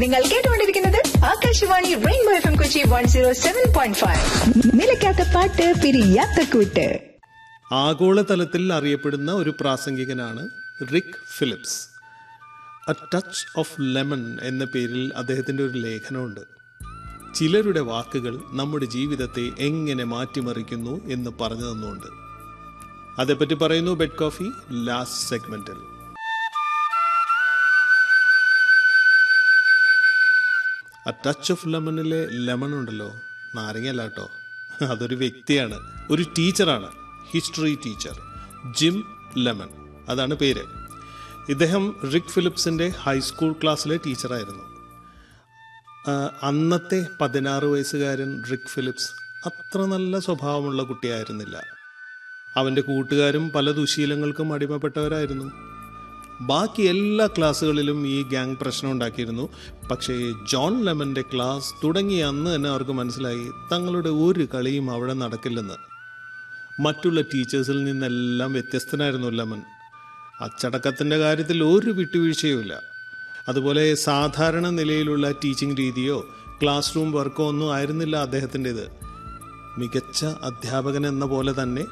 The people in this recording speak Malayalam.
നിങ്ങൾ കേട്ടുകൊണ്ടിരിക്കുന്നത് Akashvani rainbow F M Kochi one zero seven point five നിലയ്ക്കാത്ത പാട്ട് പിരിയാത്ത കൂട്ട് ആഗോളതലത്തിൽ അറിയപ്പെടുന്ന ഒരു പ്രാസംഗികനാണ് Rick Phillips a touch of lemon എന്ന പേരിൽ അദ്ദേഹത്തിൻ്റെ ഒരു ലേഖനമുണ്ട് ചിലരുടെ വാക്കുകൾ നമ്മുടെ ജീവിതത്തെ എങ്ങനെ മാറ്റിമറിക്കുന്നു എന്ന് പറഞ്ഞു തന്നുകൊണ്ട് അതേപ്പറ്റി പറയുന്നു ബെഡ് കോഫി ലാസ്റ്റ് സെഗ്മെന്റിൽ ആ ടച്ച് ഓഫ് ലെമണിലെ ലെമൺ ഉണ്ടല്ലോ നാരങ്ങയല്ല കേട്ടോ അതൊരു വ്യക്തിയാണ് ഒരു ടീച്ചറാണ് ഹിസ്റ്ററി ടീച്ചർ ജിം ലെമൺ അതാണ് പേര് ഇദ്ദേഹം റിക് ഫിലിപ്സിന്റെ ഹൈസ്കൂൾ ക്ലാസ്സിലെ ടീച്ചറായിരുന്നു ആ, അന്നത്തെ പതിനാറ് വയസ്സുകാരൻ റിക് ഫിലിപ്സ് അത്ര നല്ല സ്വഭാവമുള്ള കുട്ടിയായിരുന്നില്ല അവൻ്റെ കൂട്ടുകാരും പല ദുശീലങ്ങൾക്കും അടിമപ്പെട്ടവരായിരുന്നു ബാക്കി എല്ലാ ക്ലാസ്സുകളിലും ഈ ഗ്യാങ് പ്രശ്നം ഉണ്ടാക്കിയിരുന്നു പക്ഷേ ജോൺ ലെമന്റെ ക്ലാസ് തുടങ്ങിയ അന്ന് തന്നെ അവർക്ക് മനസ്സിലായി തങ്ങളുടെ ഒരു കളിയും അവിടെ നടക്കില്ലെന്ന് മറ്റുള്ള ടീച്ചേഴ്സിൽ നിന്നെല്ലാം വ്യത്യസ്തനായിരുന്നു ലെമൻ അച്ചടക്കത്തിൻ്റെ കാര്യത്തിൽ ഒരു വിട്ടുവീഴ്ചയുമില്ല അതുപോലെ സാധാരണ നിലയിലുള്ള ടീച്ചിങ് രീതിയോ ക്ലാസ് റൂം വർക്കോ ഒന്നും ആയിരുന്നില്ല അദ്ദേഹത്തിൻ്റെത് മികച്ച അധ്യാപകൻ എന്ന പോലെ തന്നെ